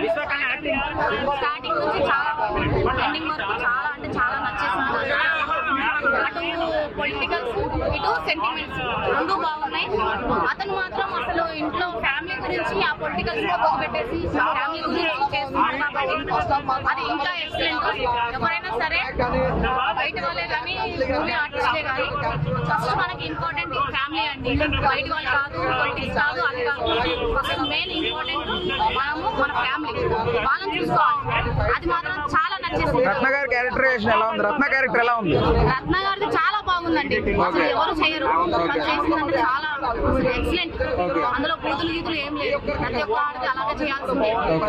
Starting నుంచి చాలా ending వరకు చాలా అంటే చాలా నచ్చేసింది నాకు. అటు పొలిటికల్స్ ఇటు సెంటిమెంట్స్ రెండు బాగున్నాయి అతను మాత్రం అసలు ఇంట్లో ఫ్యామిలీ గురించి ఆ పొలిటికల్స్ లో పెట్టేసి ఫ్యామిలీ గురించి చేస్తున్నాడు కాబట్టి అది ఇంకా ఎక్సలెంట్ ఎవరైనా సరే బయట వాళ్ళే కానీ మూవీ ఆర్టిస్టే కానీ ఫస్ట్ మనకి ఇంపార్టెంట్ ఫ్యామిలీ అండి బయట వాళ్ళు కాదు పొలిటిక్స్ కాదు అది కాదు అసలు మెయిన్ ఇంపార్టెంట్ మనము మన ఫ్యామిలీ వాళ్ళని చూసుకోవాలి అది మాత్రం చాలా నచ్చేసింది రత్న గారి క్యారెక్టరైజేషన్ ఎలా ఉంది రత్న క్యారెక్టర్ ఎలా ఉంది రత్న గారిది చాలా బాగుందండి అసలు ఎవరు చేయరు తను చేసిందంటే చాలా ఎక్సలెంట్ అందులో బూతులు గీతులు ఏం లేదు ప్రతి ఒక్క ఆడితే అలాగే చేయాల్సిందే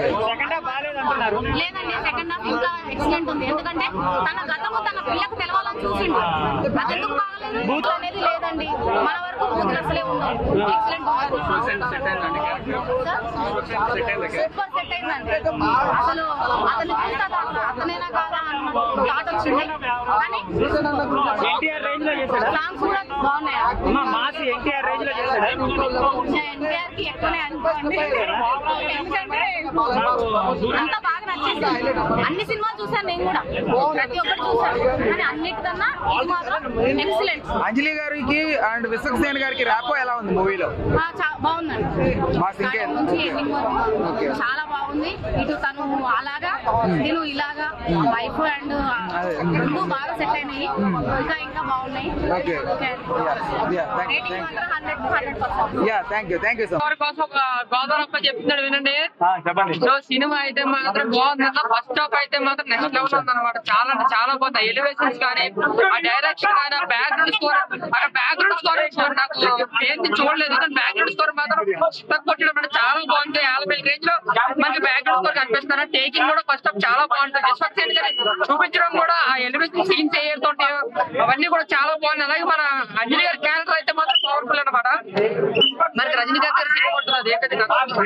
లేదండి సెకండ్ హాఫ్ ఇంకా ఎక్సలెంట్ ఉంది ఎందుకంటే తన గతము తన పిల్లకు తెలవాలని చూసిండు అది ఎందుకు బాగలేదు బూతులు అనేది లేదండి మన వరకు బూతులు అసలే ఉండవు ఎక్సలెంట్ సూపర్ సెట్ అయిందండి అసలు అతను చూస్తే అతను అతనేనా కాదా అన్న థాట్ వచ్చింది కానీ ఎన్టీఆర్ రేంజ్ లో చేశాడా సాంగ్స్ కూడా బాగున్నాయి అమ్మా మాసి ఎన్టీఆర్ రేంజ్ లో చేశాడా ఎన్టీఆర్ కి ఎక్కువనే అనుకోండి ఎందుకంటే అంతా బాగా నచ్చేసింది అన్ని సినిమాలు చూసాను నేను కూడా ప్రతి ఒక్కటి చూసాను కానీ అన్నిటికన్నా ఇది మాత్రం ఎక్సలెంట్ అంజలి గారికి అండ్ విశ్వక్సేన్ గారికి ర్యాపో ఎలా ఉంది మూవీలో బాగుందండి మా సింకే. Starting నుంచి ఎండింగ్ వరకు చాలా బాగుంది ఇటు తను అలాగా నేను ఇలాగా వైఫ్ అండ్ రెండు బాగా సెట్ అయినాయి ఇంకా ఇంకా బాగున్నాయి Okay. Okay Yeah, thank you, rating thank you. మాత్రం hundred hundred percent yeah thank you thank you so వారి కోసం ఒక గోదావరప్ప చెప్తున్నాడు వినండి చెప్పండి సో సినిమా అయితే మాత్రం బాగుందన్న ఫస్ట్ హాఫ్ అయితే మాత్రం నెక్స్ట్ లెవెల్ ఉందన్నమాట చాలా అంటే చాలా బాగుంది ఎలివేషన్స్ కానీ ఆ డైరెక్షన్ కానీ ఆ బ్యాక్గ్రౌండ్ స్కోర్ అక్కడ బ్యాక్గ్రౌండ్ స్కోర్ నాకు ఏంటి చూడలేదు కానీ బ్యాక్గ్రౌండ్ స్కోర్ మాత్రం పుస్తకం కొట్టడం అంటే చాలా బాగుంది యాభై రేంజ్ లో మనకి బ్యాక్గ్రౌండ్ స్కోర్ కనిపిస్తున్నారు టేకింగ్ కూడా ఫస్ట్ హాఫ్ చాలా బాగుంటుంది విశ్వక్సేన్ గారి చూపించడం కూడా ఆ ఎలివేషన్ సీన్స్ ఏతోటి అవన్నీ కూడా చాలా బాగుంది అలాగే మన అంజలి గారి క్యారెక్టర్ అయితే మాత్రం పవర్ఫుల్ అన్నమాట మనకి రజనీకాంత్ గారి సినిమా ఉంటుంది అది ఏంటది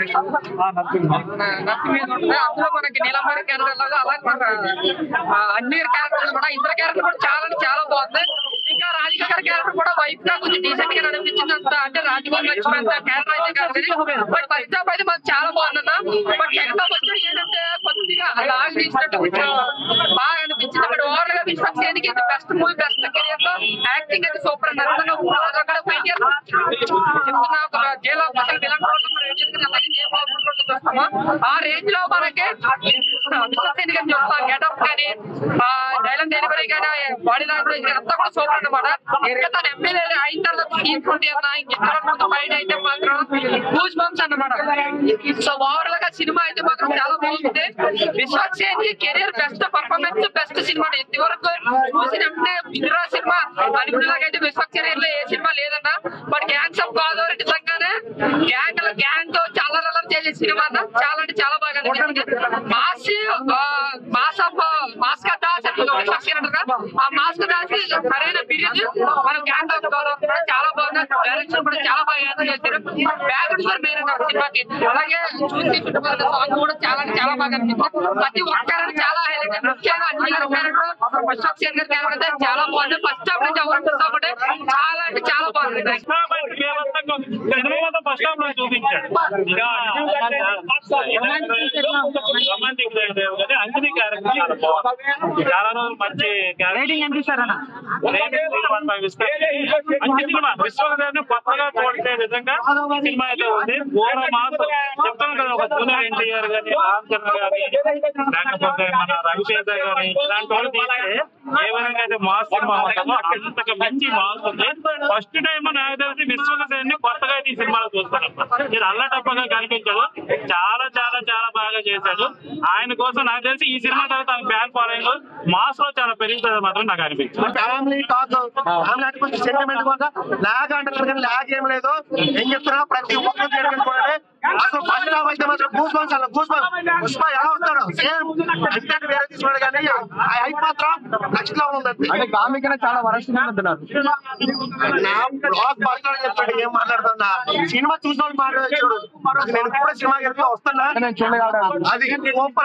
నర్సింగ్ మీద ఉంటుంది అందులో మనకి నీలమ్మరి క్యారెక్టర్ లాగా అలాగే మన ఆ, అన్ని క్యారెక్టర్లు కూడా ఇతర క్యారెక్టర్ కూడా చాలా అంటే చాలా బాగుంది ఇంకా రాధిక గారి క్యారెక్టర్ కూడా వైఫ్ గా కొంచెం డీసెంట్ గా అనిపించింది అంత అంటే రాజమోహన్ లక్ష్మి అంత క్యారెక్టర్ అయితే కాదు బట్ ఫస్ట్ హాఫ్ అయితే మాకు చాలా బాగుందన్న బట్ సెకండ్ హాఫ్ వచ్చి ఏంటంటే కొద్దిగా లాగ్ తీసినట్టు కొంచెం బాగా అనిపించింది బట్ ఓవర్ గా విశ్వక్సేన్ కి బెస్ట్ మూవీ బెస్ట్ కెరియర్ లో యాక్టింగ్ అయితే సూపర్ అన్నారు అక్కడ పోయి చెప్తున్నా ఒక జైలు అసలు విలన్ రోల్ నెంబర్ ఏం చేస్తుంది అలాగే జైలు రోల్ చూస్తాము ఆ రేంజ్ లో మనకి విశ్వసేన్ గారి చూస్తా గెటప్ కానీ డైలాగ్ డెలివరీ కానీ బాడీ లాంగ్వేజ్ కానీ అంతా కూడా సూపర్ అన్నమాట ఇంకా తన ఎమ్మెల్యే అయిన తర్వాత సీన్స్ ఉంటాయి అన్న ఇంకెక్కడ బయట అయితే మాత్రం గూస్ బంప్స్ అన్నమాట సో ఓవరాల్ గా సినిమా అయితే మాత్రం చాలా బాగుంది విశ్వసేన్ కి career best performance best cinema ఇంతవరకు చూసిన వెంటనే ఇందిరా సినిమా అనుకునేలాగైతే విశ్వక్ కెరీర్ లో ఏ సినిమా లేదన్న బట్ గ్యాంగ్స్ ఆఫ్ గోదావరి నిజంగానే గ్యాంగ్ గ్యాంగ్ తో చాలా రలం చేసే సినిమా అన్న చాలా అంటే చాలా బాగా అనిపించింది మాస్ మాస్ ఆఫ్ మాస్కా దాస్ అని విశ్వక్ కెరీర్ అంటారు కదా, ఆ మాస్కా దాస్ కి సరైన పీరియడ్ మనం గ్యాంగ్ ఆఫ్ గోదావరి కూడా చాలా బాగుంది డైరెక్షన్ కూడా చాలా బాగా హ్యాండిల్ చేశారు బ్యాక్గ్రౌండ్ స్కోర్ మెయిన్ అన్న సినిమాకి అలాగే చూసి చుట్టుపక్కల సాంగ్ కూడా చాలా అంటే చాలా బాగా అనిపించింది ప్రతి ఒక్కరు చాలా హైలైట్ ముఖ్యంగా అన్ని గారి క్యారెక్టర్ విశ్వక్ సేన్ గారి క్యారెక్టర్ అయితే చాలా బాగుంది ఫస్ట్ హాఫ్ నుంచి ఎవరు మిస్ అవ్వకండి చాలా అంటే చాలా బాగుంది ఫస్ట్ హాఫ్ లో చూపించాడు రొమాంటిక్ అంజనీ క్యారెక్టర్ చాలా బాగుంది చాలా రోజులు మంచి రేటింగ్ ఎంత ఇస్తారన్న మంచి సినిమా విశ్వకర్మ కొత్తగా చూడే విధంగా సినిమా అయితే ఉంది పూర్వ మాస్ చెప్తాను కదా ఒక జూనియర్ ఎన్టీఆర్ గాని రామ్ చంద్ర గాని లేకపోతే మన రవితేజ గాని ఇలాంటి వాళ్ళు తీస్తే ఏ విధంగా అయితే మాస్ సినిమా ఉంటుందో అంతకు మంచి మాస్ ఉంది ఫస్ట్ టైం నాకు తెలిసి విశ్వకసేన్ని కొత్తగా ఈ సినిమాలో చూస్తాను ఇది అల్లటప్పగా కనిపించదు చాలా చాలా చాలా బాగా చేశాడు ఆయన కోసం నాకు తెలిసి ఈ సినిమా తర్వాత బ్యాన్ ఫాలోయింగ్ మాస్ లో చాలా పెరుగుతుంది మాత్రం నాకు అనిపించింది ఫ్యామిలీ టాక్ ఫ్యామిలీ అంటే కొంచెం సెంటిమెంట్ కూడా లాగ్ అంటారు కానీ లాగ్ ఏం లేదు ఏం చెప్తున్నా ప్రతి ఒక్కరు చూడండి అసలు ఫస్ట్ హాఫ్ అయితే మాత్రం గూస్ బంప్స్ అలా గూస్ బంప్స్ పుష్ప ఎలా వస్తాడు సేమ్ కంటెంట్ వేరే తీసుకున్నాడు కానీ ఆ హైప్ మాత్రం నెక్స్ట్ లెవెల్ ఉందండి అంటే కామికనే చాలా వరస్ట్ అంటున్నారు నా బ్లాగ్ బస్టర్ అని చెప్పాడు ఏం మాట్లాడుతున్నా సినిమా చూసిన వాళ్ళు మాట్లాడే చూడు అది నేను కూడా సినిమాకి వెళ్తే వస్తున్నా నేను చూడగలను అది సూపర్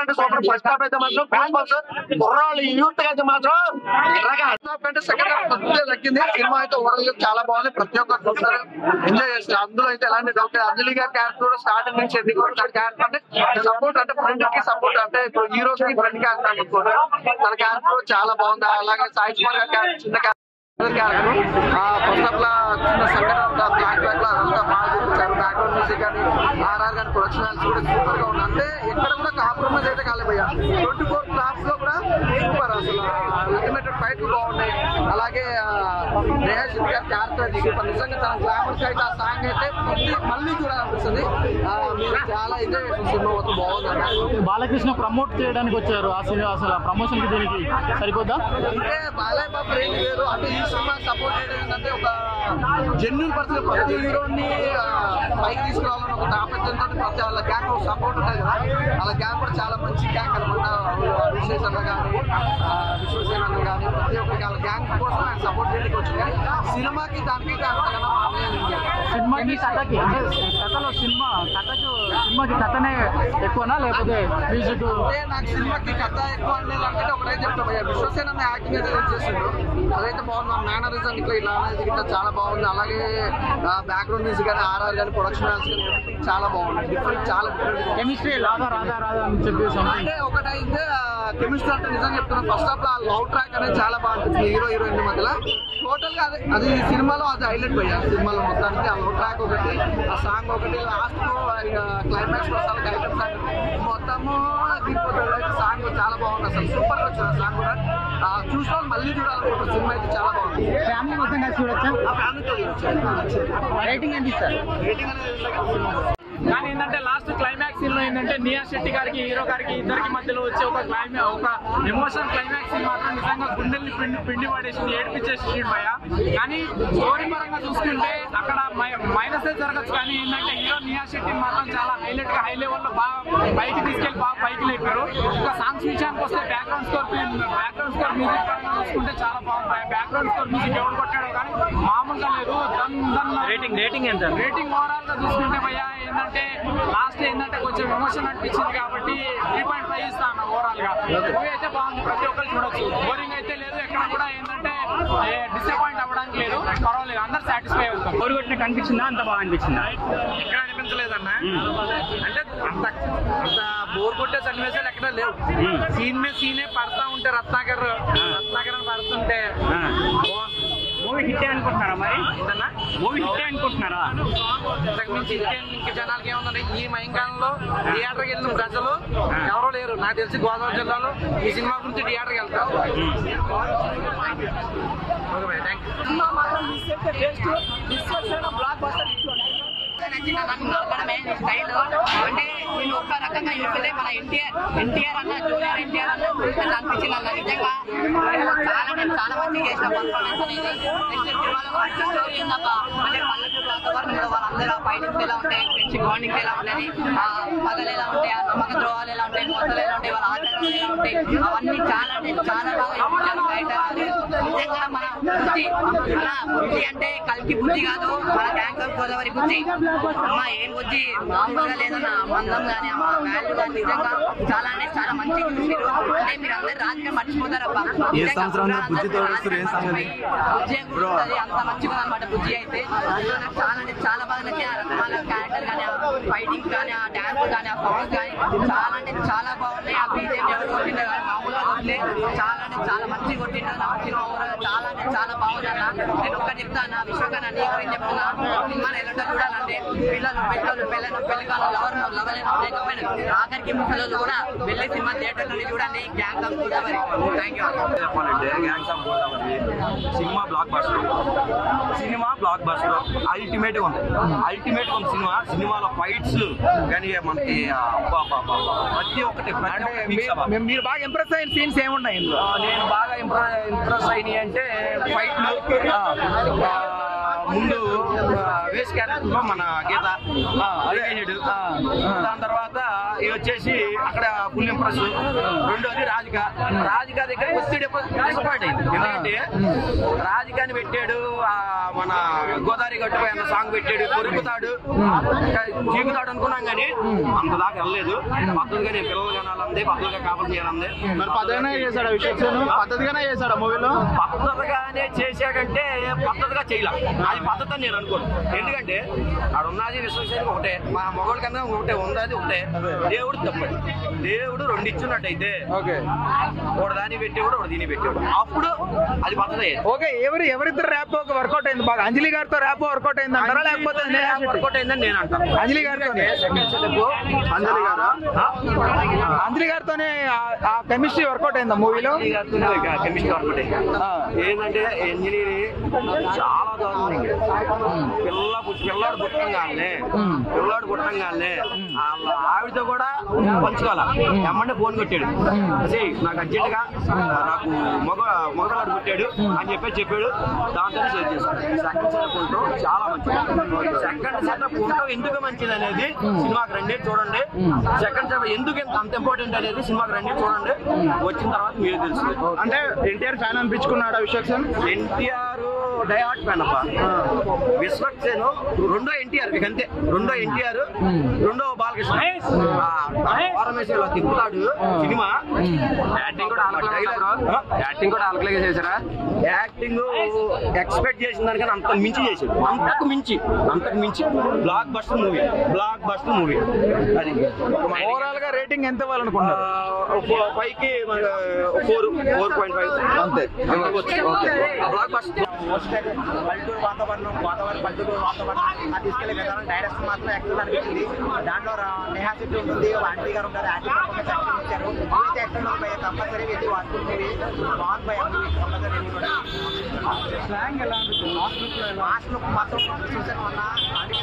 అంటే సూపర్ ఫస్ట్ హాఫ్ అయితే మాత్రం గూస్ బంప్స్ కుర్రాళ్ళు యూత్ అయితే మాత్రం ఎర్రగా కంటే సెకండ్ హాఫ్ కొద్దిగా తగ్గింది సినిమా అయితే ఓవరాల్ గా చాలా బాగుంది ప్రతి ఒక్కరు చూస్తారు ఎంజాయ్ చేస్తారు అందులో అయితే ఎలాంటి డౌట్ లేదు అంజలి గారి క్యారెక్టర్ కూడా స్టార్టింగ్ నుంచి ఎండింగ్ వరకు తన క్యారెక్టర్ అంటే సపోర్ట్ అంటే ఫ్రెండ్ కి సపోర్ట్ అంటే ఇప్పుడు హీరోస్ కి ఫ్రెండ్ క్యారెక్టర్ అనుకోండి తన క్యారెక్టర్ కూడా చాలా బాగుంది అలాగే సాయి కుమార్ గారి క్యారెక్టర్ చిన్న క్యారెక్టర్ ఫస్ట్ హాఫ్ లా చిన్న సంఘటన బ్లాక్ బ్లాక్ లా అదంతా బాగా చూపించారు బ్యాక్గ్రౌండ్ మ్యూజిక్ కానీ ఆర్ఆర్ కానీ ప్రొడక్షన్ కూడా సూపర్ గా ఉంది అంటే ఎక్కడ కూడా కాంప్రమైజ్ అయితే కాలేపోయా ట్వంటీ ఫోర్ క్లాస్ లో కూడా సూపర్ అసలు అల్టిమేట్ ఫైట్లు బాగున్నాయి అలాగే నేహా శెట్టి గారి క్యారెక్టర్ అయితే సూపర్ నిజంగా తన గ్లామర్స్ అయితే ఆ సాంగ్ అయితే మళ్ళీ మళ్ళీ చూడాలనిపిస్తుంది ఆ, మీరు చాలా ఎంజాయ్ చేసిన సినిమా మొత్తం బాగుంది బాలకృష్ణ ప్రమోట్ చేయడానికి వచ్చారు ఆ సినిమా అసలు ప్రమోషన్ కి దీనికి సరిపోద్దా అంటే బాలయ్య బాబు రేంజ్ వేరు అంటే ఈ సినిమా సపోర్ట్ చేయడం ఏంటంటే ఒక జెన్యున్ పర్సన్ ప్రతి హీరోని ఆ, పైకి తీసుకురావాలని ఒక తాపత్యంతో ప్రతి వాళ్ళ గ్యాంగ్ సపోర్ట్ ఉంటుంది కదా వాళ్ళ గ్యాంగ్ కూడా చాలా మంచి గ్యాంగ్ అనమాట విశ్వేష్ అన్న కానీ విశ్వసేన్ అన్న కానీ ప్రతి ఒక్కరికి వాళ్ళ గ్యాంగ్ కోసం ఆయన సపోర్ట్ చేయడానికి వచ్చింది కానీ సినిమాకి దానికైతే అంతకన్నా అన్యాయం లేదు. సినిమాకి కథకి అంటే కథలో సినిమా కథకు సినిమాకి కథనే ఎక్కువనా లేకపోతే మ్యూజిక్ అంటే నాకు సినిమాకి కథ ఎక్కువ అనేది అంటే ఒకటే చెప్తా భయ్య విశ్వసేన అన్న యాక్టింగ్ అయితే చేసిండు అదైతే బాగుంది మేనరిజం ఇట్లా ఇలా అనేది ఇట్లా చాలా బాగుంది అలాగే బ్యాక్గ్రౌండ్ మ్యూజిక్ కానీ ఆర్ఆర్ కానీ ప్రొడక్షన్ కానీ చాలా బాగుంది డిఫరెంట్ చాలా డిఫరెంట్ కెమిస్ట్రీ రాధా రాధా రాధా అని చెప్పి సంథింగ్ అంటే ఒకటైతే కెమిస్ట్రీ అంటే నిజంగా చెప్తున్నా ఫస్ట్ హాఫ్ లో ఆ లవ్ ట్రాక్ అనేది చాలా బాగుంటుంది హీరో హీరోయిన్ మధ్యలో టోటల్ గా అది అది సినిమాలో అది హైలైట్ పోయా సినిమాలో మొత్తానికి ఆ లవ్ ట్రాక్ ఒకటి ఆ సాంగ్ ఒకటి లాస్ట్ క్లైమాక్స్ లో అసలు ఐటమ్ సాంగ్ మొత్తము సాంగ్ చాలా బాగుంది అసలు సూపర్ గా వచ్చింది సాంగ్ కూడా ఆ, చూసిన వాళ్ళు మళ్ళీ చూడాలనుకుంటారు సినిమా అయితే చాలా బాగుంది ఫ్యామిలీ మొత్తం కలిసి చూడొచ్చా ఆ ఫ్యామిలీతో చూడొచ్చు రేటింగ్ ఎంత ఇస్తారు రేటింగ్ అనేది కానీ ఏంటంటే లాస్ట్ క్లైమాక్స్ సీన్ లో ఏంటంటే నియా శెట్టి గారికి హీరో గారికి ఇద్దరికి మధ్యలో వచ్చే ఒక క్లైమా ఒక ఎమోషనల్ క్లైమాక్స్ సీన్ మాత్రం నిజంగా గుండెల్ని పిండి పిండి పడేసింది ఏడిపించేసి భయ కానీ స్టోరీ పరంగా చూసుకుంటే అక్కడ మైనస్ జరగచ్చు కానీ ఏంటంటే హీరో నియా శెట్టి మాత్రం చాలా హైలైట్ గా హై లెవెల్ లో బాగా పైకి తీసుకెళ్లి బాగా పైకి లేపారు ఇంకా సాంగ్స్ విషయానికి వస్తే background score background score music పరంగా చూసుకుంటే చాలా బాగుంటాయి బ్యాక్గ్రౌండ్ స్కోర్ మ్యూజిక్ ఎవరు కొట్టాడో కానీ మామూలుగా లేదు దన్ దన్ రేటింగ్ రేటింగ్ ఎంత రేటింగ్ ఓవరాల్ గా చూసుకుంటే భయ్యా ఏంటంటే లాస్ట్ ఏంటంటే కొంచెం ఎమోషన్ అనిపించింది కాబట్టి త్రీ పాయింట్ ఫైవ్ ఇస్తాను ఓవరాల్ గా మూవీ అయితే బాగుంది ప్రతి ఒక్కరు చూడొచ్చు బోరింగ్ అయితే లేదు ఎక్కడ కూడా ఏంటంటే డిసప్పాయింట్ అవ్వడానికి లేదు పర్వాలేదు అందరు సాటిస్ఫై అవుతాం బోరు కొట్టిన కనిపించిందా అంత బాగా అనిపించిందా ఎక్కడ అనిపించలేదన్న అంటే అంత అంత బోర్ కొట్టే సన్నివేశాలు ఎక్కడ లేవు సీన్ మీద సీనే పడతా ఉంటే రత్నాకర్ రత్నాకర్ అని పడుతుంటే బాగుంది మూవీ హిట్ అనుకుంటున్నారా మరి ఏంటన్నా మూవీ హిట్ అనుకుంటున్నారా ఇంతకు మించి ఇంకేం ఇంక జనాలకి ఏముందండి ఈ మయంకాలంలో థియేటర్కి వెళ్ళిన ప్రజలు ఎవరో లేరు నాకు తెలిసి గోదావరి జిల్లాలో ఈ సినిమా గురించి థియేటర్కి వెళ్తారు ఓకే బాయ్ థ్యాంక్ యూ నచ్చింది నాకు నడకడమే స్టైల్ అంటే నేను ఒక రకంగా చూస్తే మన ఎన్టీఆర్ ఎన్టీఆర్ అన్న జూనియర్ ఎన్టీఆర్ అన్న చూస్తే అనిపించింది అన్న నిజంగా చాలా నేను చాలా మంది చేసిన పర్ఫార్మెన్స్ అనేది నెక్స్ట్ సినిమాలో మంచి స్టోరీ ఉందప్ప అంటే పల్లెటూరు వాతావరణంలో వాళ్ళందరూ ఫైటింగ్స్ ఎలా ఉంటాయి ఫ్రెండ్షిప్ బాండింగ్స్ ఎలా ఉంటాయి ఆ పగలు ఎలా ఉంటాయి ఆ నమ్మక ద్రోహాలు ఎలా ఉంటాయి మోసాలు ఎలా ఉంటాయి వాళ్ళ ఆచారాలు ఎలా ఉంటాయి అవన్నీ చాలా అంటే చాలా బాగా చూపించారు బయట నిజంగా మన బుద్ధి మన బుద్ధి అంటే కల్కి బుద్ధి కాదు మన ట్యాంక్ ఆఫ్ గోదావరి బుద్ధి అమ్మ ఏం బుద్ధి మామూలుగా లేదన్న మందం కానీ ఆ వాల్యూ కానీ నిజంగా చాలా అంటే చాలా మంచిగా చూసారు అంటే మీరు అందరు రాజకీయం మర్చిపోతారబ్బా ఏ సంవత్సరంలో బుద్ధి తోడొస్తారు, ఏం సంగతి? బుజ్జి గుర్తుంది అంత మంచిగా అనమాట బుజ్జి అయితే అందులో నాకు చాలా అంటే చాలా బాగా నచ్చింది ఆ రకమాల క్యారెక్టర్ కానీ ఆ ఫైటింగ్ కానీ ఆ డాన్స్ కానీ ఆ సాంగ్స్ కానీ చాలా అంటే చాలా బాగున్నాయి ఆ బీజేపీ ఎవరు కొట్టిందో కానీ మామూలుగా కొట్టే చాలా అంటే చాలా మంచిగా కొట్టిండు నా సినిమా overall చాలా అంటే చాలా బాగుంది అన్న నేను ఒక్కటి చెప్తాను విశ్వకన్నా నీ గురించి చెప్తున్నా సినిమాని ఎలా చూడాలంటే పిల్లలు పిల్లలు పిల్లలు పెళ్లి కాలం లవర్ లవలేను లేకపోయినా ఆఖరికి ముసలు కూడా వెళ్ళి సినిమా థియేటర్లోనే చూడండి gang of Godavari thank you చెప్పాలంటే gangs of Godavari cinema blockbuster cinema blockbuster ultimate గా ఉంది అల్టిమేట్ గా ఉంది సినిమా సినిమాలో ఫైట్స్ కానీ మనకి అబ్బా, అబ్బా, అబ్బా, అబ్బా. ప్రతి ఒక్కటి ప్రతి అంటే ఒక్కటి mix అవ్వాలి. మీ- మీరు బాగా ఇంప్రెస్ అయిన సీన్స్ ఏమున్నాయి ఇందులో ఆ, నేను బాగా ఇంప్రెస్ ఇంప్రెస్ అయినాయి అంటే ఫైట్లు ముందు వేస్ క్యారెక్టర్ లో మన గీత అడిగేసాడు దాని తర్వాత ఇవి వచ్చేసి అక్కడ ఫుల్ ఇంప్రెస్ రెండోది రాధిక రాధిక దగ్గర వస్తే డిసప్పాయింట్ అయింది ఎందుకంటే రాధికాని పెట్టాడు ఆ మన గోదావరి గట్టుపై అన్న సాంగ్ పెట్టాడు కొరుకుతాడు జీగుతాడు అనుకున్నాం కానీ అంత దాకా వెళ్ళలేదు పద్ధతిగా నేను పిల్లలు కనాలంది పద్ధతిగా కాపలు చేయాలంది మరి పద్ధతిగానే చేశాడు విశ్వక్సేన్ పద్ధతిగానే చేశాడు మూవీలో పద్ధతిగానే చేశాడంటే పద్ధతిగా చేయలే అది పద్ధతి అని నేను అనుకోను ఎందుకంటే ఆడ ఉన్నది విశ్వసేనకి ఒకటే మా మొగోళ్ళ కన్నా ఒకటే ఉన్నది ఒకటే దేవుడు తప్పడు దేవుడు రెండు ఇచ్చున్నట్టయితే ఓకే ఒకటి దాన్ని పెట్టేవాడు ఒకటి దీన్ని పెట్టేవాడు అప్పుడు అది పద్ధతి అయ్యేది ఓకే ఎవరు ఎవరిద్దరు ర్యాప్ ఒక వర్కౌట్ అయింది బాగా అంజలి గారితో ర్యాప్ వర్కౌట్ అయింది అంటారా లేకపోతే నేహా శెట్టి? వర్కౌట్ అయిందని నేను అంటాను అంజలి గారితో అంజలి గారా అంజలి గారితోనే ఆ- ఆ కెమిస్ట్రీ వర్కౌట్ అయిందా మూవీలో కెమిస్ట్రీ వర్కౌట్ అయింది ఆ. ఏంటంటే ఇంజనీరింగ్ చాలా దారుణంగా పిల్ల పుట్టి- పిల్లాడు పుట్టంగానే పిల్లాడు పుట్టంగానే వాళ్ళ ఆవిడతో కూడా పంచుకోవాల ఎమ్మంటే ఫోన్ కొట్టాడు అసే నాకు అర్జెంట్ గా నాకు మగ మగపిల్లాడు పుట్టాడు అని చెప్పి చెప్పాడు దాంతో షేర్ చేసుకున్నాడు సెకండ్ సెటప్ ఉంటూ చాలా మంచిది సెకండ్ సెటప్ ఉంటూ ఎందుకు మంచిది అనేది సినిమాకి రండి చూడండి సెకండ్ సెటప్ ఎందుకు ఇంత అంత ఇంపార్టెంట్ అనేది సినిమాకి రండి చూడండి వచ్చిన తర్వాత మీరు తెలుస్తుంది అంటే ఎన్టీఆర్ ఫ్యాన్ అనిపించుకున్నాడా విశ్వక్సేన్ ఎన్టీఆర్ డయాట్ ఫ్యాన్ అప్ప విశ్వక్సేను రెండో ఎన్టీఆర్ మీకు అంతే రెండో ఎన్టీఆర్ రెండో బాలకృష్ణ ఫార్మేషన్ తిప్పుతాడు సినిమా యాక్టింగ్ కూడా యాక్టింగ్ కూడా అలకలేగా చేశారా యాక్టింగ్ ఎక్స్పెక్ట్ చేసిన దానికన్నా అంత మించి చేశాడు అంతకు మించి అంతకు మించి blockbuster movie blockbuster movie అది ఓవరాల్ గా రేటింగ్ ఎంత ఇవ్వాలనుకున్నారు ఫైవ్ కి ఫోర్ ఫోర్ పాయింట్ ఫైవ్ అంతే బ్లాక్ బస్టర్ పల్లెటూరు వాతావరణం వాతావరణం పల్లెటూరు వాతావరణం అది తీసుకెళ్లే విధానం డైరెక్షన్ మాత్రం ఎక్సలెంట్ అనిపించింది దాంట్లో రా- నేహా శెట్టి ఉంటుంది ఆంటీ గారు ఉంటారు ఆంటీ గారు ఒక చక్కగా ఇచ్చారు ఏదైతే ఎక్కడ భయ కంపల్సరీ వెళ్ళి వాడుతుంది బాగుంది భయ లాస్ట్ లుక్ మాత్రం చూసాను అన్న ఆంటీ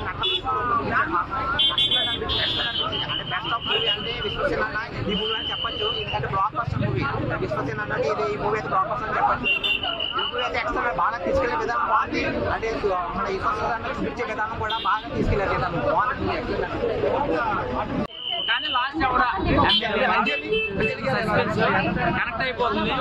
అంటే బెస్ట్ ఆఫ్ మూవీ అంటే విశ్వసేన అన్న ఈ మూవీ అని చెప్పొచ్చు ఎందుకంటే బ్లాక్ బస్టర్ మూవీ విశ్వసేన అన్నది ఇది ఈ మూవీ అయితే బ్లాక్ బస్టర్ అని చెప్పొచ్చు ఈ మూవీ అయితే ఎక్స్ట్రా బాగా తీసుకెళ్లే విధానం బాగుంది అంటే మన విశ్వసేన అన్న చూపించే విధానం కూడా బాగా తీసుకెళ్లే విధానం బాగుంది excellent. కానీ లాస్ట్ ఎవడ కనెక్ట్ అయిపోతుంది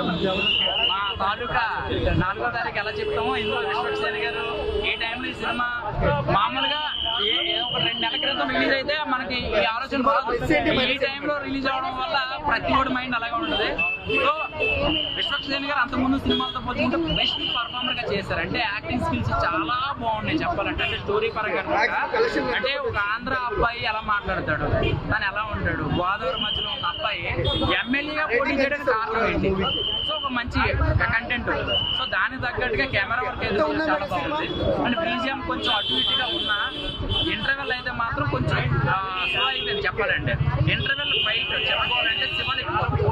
మా తాలూకా నాలుగో తారీఖు ఎలా చెప్తామో ఇందులో విశ్వక్సేన్ గారు ఏ టైంలో ఈ సినిమా మామూలుగా ఏ ఏ ఒక రెండు నెలల క్రితం రిలీజ్ అయితే మనకి ఈ ఆలోచన రాదు ఈ టైంలో రిలీజ్ అవడం వల్ల ప్రతి ఒడి మైండ్ అలాగే ఉంటుంది సో విశ్వక్సేన్ గారు అంత ముందు సినిమాలతో పోల్చుకుంటే బెస్ట్ పర్ఫార్మర్ గా చేశారు అంటే యాక్టింగ్ స్కిల్స్ చాలా బాగున్నాయి చెప్పాలంటే అంటే స్టోరీ పరంగా కనుక అంటే ఒక ఆంధ్ర అబ్బాయి ఎలా మాట్లాడతాడు తను ఎలా ఉంటాడు గోదావరి మధ్యలో ఉన్న అబ్బాయి ఎమ్మెల్యేగా పోటీ చేయడానికి కారణం ఏంటి సో ఒక మంచి కంటెంట్ సో దానికి తగ్గట్టుగా కెమెరా వర్క్ అయితే చాలా బాగుంది అండ్ బీజిఎం కొంచెం అటు ఇటుగా ఉన్నా ఇంటర్వెల్ అయితే మాత్రం కొంచెం స్లో అయిపోయింది చెప్పాలంటే ఇంటర్వెల్ ఫైట్ చెప్పుకోవాలంటే శివలి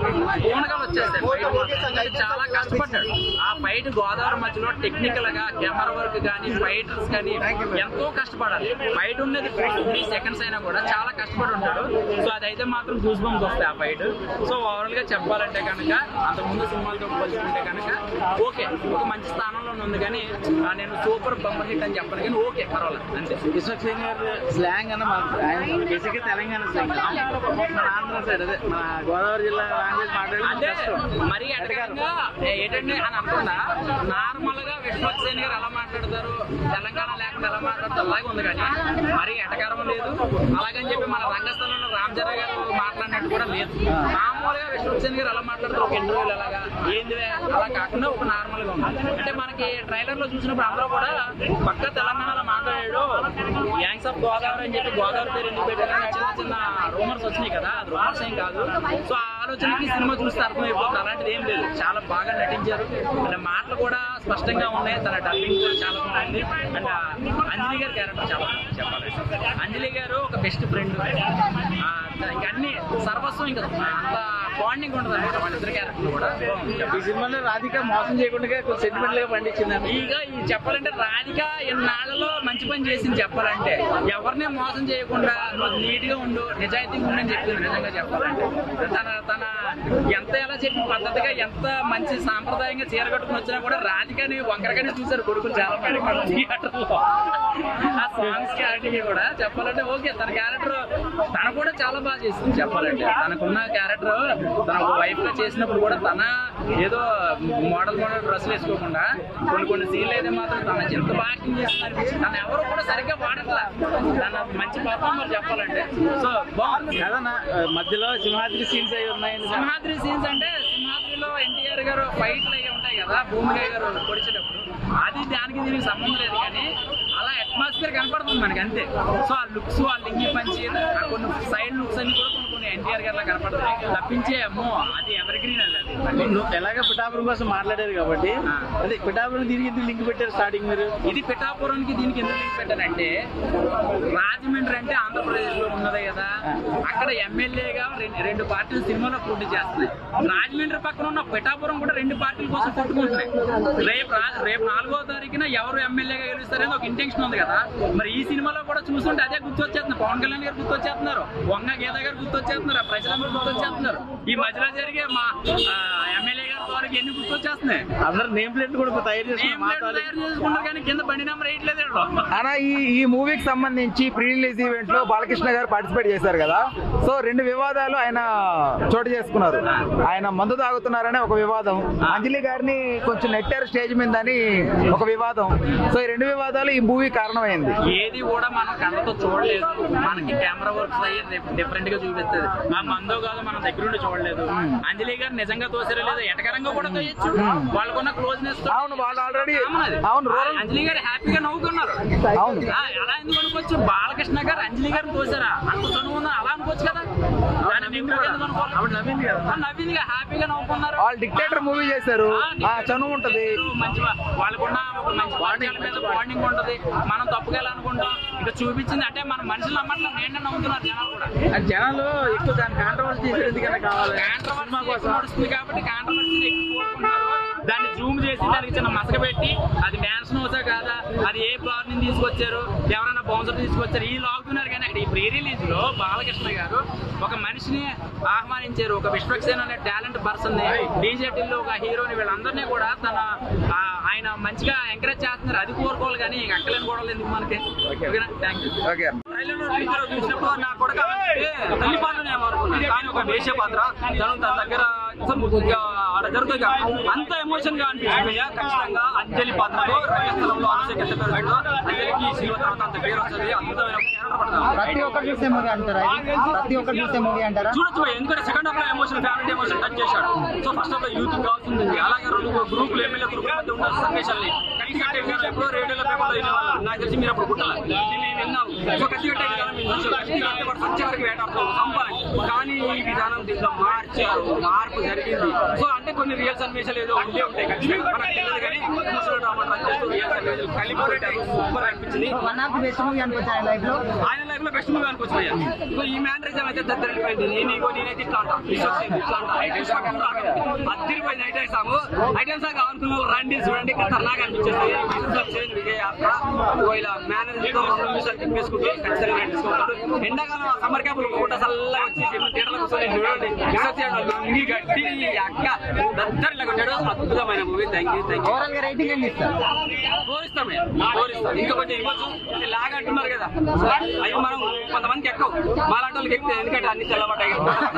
పూనగా వచ్చేస్తాయి fight చాలా కష్టపడ్డాడు ఆ ఫైట్ గోదావరి మధ్యలో టెక్నికల్ గా కెమెరా వర్క్ కానీ ఫైటర్స్ కానీ ఎంతో కష్టపడాలి ఫైట్ ఉన్నది త్రీ సెకండ్స్ అయినా కూడా చాలా కష్టపడి ఉంటాడు సో అదైతే మాత్రం గూస్ బంప్స్ వస్తాయి ఆ ఫైట్ సో ఓవరాల్ గా చెప్పాలంటే కనుక అంత ముందు సినిమాలతో పోల్చుకుంటే కనుక ఓకే ఒక మంచి స్థానంలో ఉంది కానీ ఆ, నేను సూపర్ బంపర్ హిట్ అని చెప్పను కానీ ఓకే పర్వాలేదు అంతే విశ్వక్సేన్ గారి స్లాంగ్ అన్న ఆయన బేసిక్ తెలంగాణ స్లాంగ్ మన ఆంధ్ర సైడ్ అదే మన గోదావరి జిల్లా లాంగ్వేజ్ అంటే మాట్లాడి మరి ఎటకారంగా ఏంటంటే అని అనుకున్నా నార్మల్ గా విశ్వక్సేన్ గారు ఎలా మాట్లాడతారు తెలంగాణ లేకుండా ఎలా మాట్లాడతారు అలాగే ఉంది కానీ మరి ఎటకారం లేదు అలాగని చెప్పి మన రంగస్థలంలో రామచర గారు మాట్లాడినట్టు కూడా లేదు మామూలుగా విశ్వక్సేన్ గారు ఎలా మాట్లాడతారు ఒక ఇంటర్వ్యూలు ఎలాగా ఏంది అలా కాకుండా ఒక నార్మల్ గా ఉంది అంటే మనకి ట్రైలర్ లో చూసినప్పుడు అందరూ కూడా పక్క తెలంగాణలో మాట్లాడాడు యాంగ్స్ ఆఫ్ గోదావరి అని చెప్పి గోదావరి పేరు ఎందుకు పెట్టారని చిన్న చిన్న రూమర్స్ వచ్చినాయి కదా అది రూమర్స్ ఏం కాదు సో ఆ ఆలోచనకి సినిమా చూస్తే అర్థమైపోతుంది అలాంటిది ఏం లేదు చాలా బాగా నటించారు అంటే మాటలు కూడా స్పష్టంగా ఉన్నాయి తన డబ్బింగ్ కూడా చాలా బాగుంది అండ్ అంజలి గారి క్యారెక్టర్ చాలా బాగుంది చెప్పాలి అంజలి గారు ఒక బెస్ట్ ఫ్రెండ్ ఇంకా అన్ని సర్వస్వం ఇంకా అంత బాండింగ్ ఉంటుంది అనమాట వాళ్ళిద్దరు క్యారెక్టర్ కూడా బాగుంది ఈ సినిమాలో రాధిక మోసం చేయకుండా కొంచెం సెంటిమెంట్ గా పండించింది ಈಗ ఈ చెప్పాలంటే రాధిక ఎన్నాళ్ళలో మంచి పని చేసింది చెప్పాలంటే ఎవరిని మోసం చేయకుండా నువ్వు నీట్ గా ఉండు నిజాయితీగా ఉండు అని చెప్పింది నిజంగా చెప్పాలంటే తన తన ఎంత ఎలా చెప్పిన పద్ధతిగా ఎంత మంచి సాంప్రదాయంగా చీర కట్టుకుని వచ్చినా కూడా రాధికని వంకరగానే చూశారు కొడుకులు చాలా మంది కూడా థియేటర్లో ఆ సాంగ్స్ క్యారెక్టర్ కూడా చెప్పాలంటే ఓకే తన క్యారెక్టర్ తన కూడా చాలా బాగా చేసింది చెప్పాలంటే తనకున్న క్యారెక్టర్ తన వైఫ్ గా చేసినప్పుడు కూడా తన ఏదో మోడల్ మోడల్ డ్రెస్సులు వేసుకోకుండా కొన్ని కొన్ని సీన్లు అయితే మాత్రం తన ఎంత బాగా యాక్టింగ్ చేస్తుంది అనిపించింది తను ఎవరు కూడా సరిగ్గా వాడట్లా తన మంచి పర్ఫార్మర్ చెప్పాలంటే సో బాగుంది అదన్నా మధ్యలో సింహాద్రి సీన్స్ అయి ఉన్నాయి సింహాద్రి సీన్స్ అంటే సింహాద్రిలో ఎన్టీఆర్ గారు ఫైట్లు అవి ఉంటాయి కదా భూమికయ్య గారు పొడిచేటప్పుడు అది దానికి దీనికి సంబంధం లేదు కానీ అలా అట్మాస్ఫియర్ కనపడుతుంది మనకి అంతే సో ఆ లుక్స్ ఆ లింగి పంచి ఆ కొన్ని సైడ్ లుక్స్ అన్ని కూడా కొన్ని కొన్ని ఎన్టీఆర్ గారిలా కనపడుతున్నాయి తప్పించే అమ్మో అది ఎవరి గ్రీన్ అది అది నువ్వు ఎలాగ పిఠాపురం కోసం మాట్లాడేది కాబట్టి అదే పిఠాపురం దీనికి ఎందుకు లింక్ పెట్టారు స్టార్టింగ్ మీరు ఇది పిఠాపురానికి దీనికి ఎందుకు లింక్ పెట్టానంటే రాజమండ్రి అంటే ఆంధ్రప్రదేశ్ లో ఉన్నదే కదా అక్కడ ఎమ్మెల్యేగా రెండు రెండు పార్టీలు సినిమాలో పోటీ చేస్తున్నాయి రాజమండ్రి పక్కన ఉన్న పిఠాపురం కూడా రెండు పార్టీల కోసం కొట్టుకుంటున్నాయి రేపు రా- రేపు నాలుగో తారీఖున ఎవరు ఎమ్మెల్యేగా గెలుస్తారని ఒక ఇంటెన్షన్ ఉంది కదా మరి ఈ సినిమాలో కూడా చూస్తుంటే అదే గుర్తొచ్చేస్తున్నారు పవన్ కళ్యాణ్ గారు గుర్తొచ్చేస్తున్నారు వంగ గీత గారు గుర్తొచ్చేస్తున్నారు ఆ ప్రజలందరూ గుర్తొచ్చేస్తున్నారు ఈ మధ్యలో జరిగే మా ఎమ్మెల్యే గారి ద్వారా ఎన్ని గుర్తొచ్చేస్తున్నాయి అందరు నేమ్ ప్లేట్ కూడా తయారు నేమ్ చేసుకున్నారు మా ప్లేట్ తాలూకు. తయారు చేసుకుంటారు కానీ కింద బండి నెంబర్ వేయట్లేదు వీళ్ళు. అన్న ఈ ఈ మూవీకి సంబంధించి ప్రీ రిలీజ్ ఈవెంట్ లో బాలకృష్ణ గారు పార్టిసిపేట్ చేశారు కదా సో రెండు వివాదాలు ఆయన చోటు చేసుకున్నారు ఆయన మందు తాగుతున్నారనే ఒక వివాదం అంజలి గారిని కొంచెం నెట్టారు స్టేజ్ మీద అని ఒక వివాదం సో ఈ రెండు వివాదాలు ఈ మూవీ కారణమైంది ఏది కూడా మనం కళ్ళతో చూడలేదు మనకి కెమెరా వర్క్స్ అయ్యి డిఫరెంట్ గా చూపిస్తుంది ఆ మందో కాదు మనం దగ్గర నుండి చూడలేదు అంజలి గారు నిజంగా తోసారో లేదో ఎటకరంగా కూడా తోయచ్చు వాళ్ళకున్న క్లోజ్నెస్ అవును, వాళ్ళు already- అవును, rural- అంజలి గారు హ్యాపీగా నవ్వుకున్నారు అవును. ఆ, అలా ఎందుకు అనుకోవచ్చు బాలకృష్ణ గారు అంజలి గారిని తోసారా అంత చనువు ఉందా అలా అనుకోవచ్చు కదా దాన్ని నిండు ఎందుకు అనుకోవాలి? ఆ, నవ్విందిగా హ్యాపీగా నవ్వుకున్నారు వాళ్ళు డిక్టేటర్ మూవీ చేశారు ఆ చనువు ఉంటది మంచి వాళ్ళకున్న ఒక మంచి బాండింగ్ మీద బాండింగ్ ఉంటది మనం తప్పుగా ఎలా అనుకుంటాం ఇక చూపించింది అంటే మన మనుషులు నమ్మట్లేదు నేను నమ్ముతున్నారు జనాలు కూడా ఆ జనాలు ఎక్కువ దాని కాంట్రవర్సీ చేసేది ఎందుకన్నా కావాలి కాంట్రవర్సీ ఎక్కువ నడుస్తుంది కాబట్టి కాంట్రవర్సీని ఎక్కువ కోరుకుంటున్నారు దాన్ని జూమ్ చేసి దానికి చిన్న మసక పెట్టి అది మ్యాన్షన్ అవుతా కాదా అది ఏ ఫ్లవర్ నుంచి తీసుకొచ్చారు ఎవరైనా బౌన్సర్ తీసుకొచ్చారు ఈ లాగుతున్నారు కానీ అక్కడ ఈ ప్రీ రిలీజ్ లో బాలకృష్ణ గారు ఒక మనిషిని ఆహ్వానించారు ఒక విశ్వక్సేన్ అనే టాలెంట్ పర్సన్ ని డీజేటీల్లో ఒక హీరోని వీళ్ళందరినీ కూడా తన ఆ, ఆయన మంచిగా ఎంకరేజ్ చేస్తున్నారు అది కోరుకోవాలి కానీ ఇంక అక్కలేని గొడవలు ఎందుకు మనకి ఓకేనా థ్యాంక్ యూ ఓకే చూసినప్పుడు నా కొడుకు తల్లి పాత్రనే అనుకున్నాను కానీ ఒక వేష పాత్ర తను తన దగ్గర ఇంకా ఆడ జరుగుతుంది అంత ఎమోషన్ గా అనిపించింది అయ్యా, ఖచ్చితంగా అంజలి పాత్రలో రంగస్థలంలో అనుసరి ఎంత పేరు ఉందో, అంజలికి ఈ సినిమా తర్వాత అంత పేరు వస్తుంది అద్భుతమైన క్యారెక్టర్ పడతారు ప్రతి ఒక్కరు చూసే మూవీ అంటారా ఇది? ప్రతి ఒక్కరు చూసే మూవీ అంటారా చూడొచ్చు భయ్య, ఎందుకంటే సెకండ్ హాఫ్ లో ఎమోషన్ ఫ్యామిలీ ఎమోషన్ టచ్ చేశాడు సో ఫస్ట్ హాఫ్ లో యూత్ కావాల్సింది అలాగే రెండు గ్రూపులు ఎమ్మెల్యే గ్రూప్ మధ్య ఉన్న సన్నివేశాలని కలిసి కట్టే విధానం ఎప్పుడో రేడియోలో పేపర్లో వినేవాళ్ళం నాకు తెలిసి మీరు అప్పుడు పుట్టాలి ఇది మేము విన్నాం సో కలిసి కట్టే విధానం మేము చూసాం కలిసి కట్టే వాడు సంచి వరకు వేటాడుతాం సంపాలి కానీ ఈ విధానం దీంట్లో మార్చారు మార్పు జరిగింది సో అంటే కొన్ని రియల్ సన్నివేశాలు ఏదో ఉండే ఉంటాయి ఖచ్చితంగా మనకు తెలియదు కానీ ఎమోషనల్ డ్రామా టచ్ చేస్తూ రియల్ సన్నివేశాలు కలిపి పెట్టారు సూపర్ అనిపించింది one of the best movie అనుకోవచ్చు ఆయన లైఫ్ లో ఆయన లైఫ్ లో బెస్ట్ మూవీ అనుకోవచ్చు భయ్యా ఇగో ఈ మ్యానరిజం అయితే దద్దరిపోయింది నేను ఇగో నేనైతే ఇట్లా అంటా విశ్వక్సేన్ ఇట్లా అంటా ఐటమ్ సాంగ్ అద్దరిపోయింది ఐటమ్ సాంగ్ ఐటమ్ సాంగ్ అనుకున్న వాళ్ళు రండి చూడండి ఖతర్నాక్ అనిపించేస్తుంది విశ్వక్సేన్ విజయ యాత్ర ఇగో ఇలా మేనేజ్ తో రెండు నిమిషాలు తిప్పేసుకుంటే ఖచ్చితంగా నడుచుకుంటారు ఎండాకాలం సమ్మర్ క్యాంప్ లో కూడా చల్లగా వచ్చి థియేటర్లో కూర్చొని చూడండి విశ్వక్సేన్ లుంగి గట్టి అక్క దద్దరిలా కొట్టాడు అద్భుతమైన movie thank you thank you overall గా రేటింగ్ ఏం ఇస్తారు కోరిస్తామే కోరిస్తాం ఇంకా కొంచెం ఇవ్వచ్చు ఇది లాగా అంటున్నారు కదా అవి మనం కొంతమందికి ఎక్కువ మాలాంటి వాళ్ళకి ఎక్కితే ఎందుకంటే అన్ని తెల్లబడ్డాయి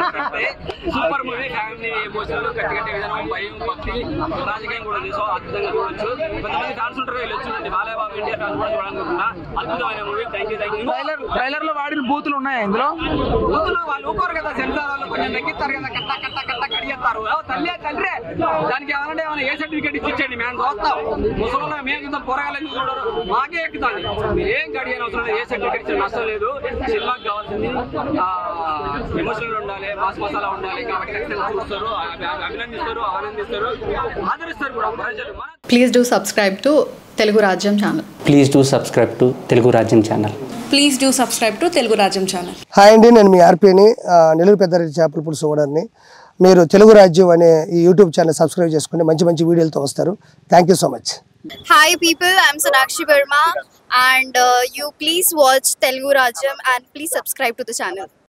సూపర్ మూవీ ఫ్యామిలీ ఎమోషనల్ గట్టి గట్టి విధానం భయం భక్తి రాజకీయం కూడా ఉంది సో అద్భుతంగా చూడొచ్చు కొంతమంది డాన్స్ ఉంటారు వీళ్ళు వచ్చిందండి బాలయ్యబాబు ఇండియా డాన్స్ కూడా చూడాలనుకుంటున్నా అద్భుతమైన movie thank you thank you trailer trailer లో వాడిన బూతులు ఉన్నాయా ఇందులో ఊతులు వాళ్ళు ఊకోరు కదా సెన్సార్ వాళ్ళు కొంచెం నెగ్గిస్తారు కదా కట్ట కట్ట కట్ట కడిగేస్తారు ఓ తల్లి తండ్రి దానికి ఏమన్నా ఏమైనా ఏ సర్టిఫికేట్ ఇచ్చి ఇచ్చండి మేము చూస్తాం ముసలి మేము ఇంత పొరగాలు ఎందుకు చూడరు మాకే ఎక్కుతాను మీరు ఏం కడిగిన అవసరం లేదు ఏ సర్టిఫికేట్ ఇచ్చిన నష్టం లేదు సినిమాకి కావాల్సింది ఎమోషనల్ ఉండాలి మాస్ మసాలా ఉండాలి కాబట్టి ఖచ్చితంగా చూస్తారు అభి- అభినందిస్తారు ఆనందిస్తారు ఆదరిస్తారు కూడా ప్రజలు మన please do subscribe to Telugu Rajyam channel please do subscribe to Telugu Rajyam channel please do subscribe to Telugu Rajyam channel hi అండి నేను మీ ఆర్పీని నెల్లూరు పెద్దారెడ్డి చేపల పులుసు ఓనర్ని మీరు తెలుగు రాజ్యం అనే ఈ యూట్యూబ్ ఛానల్ సబ్స్క్రైబ్ చేసుకుని మంచి మంచి వీడియోలతో వస్తారు thank you so much Hi people, I'm Sonakshi Verma and uh, you please watch Telugu Rajam and please subscribe to the channel.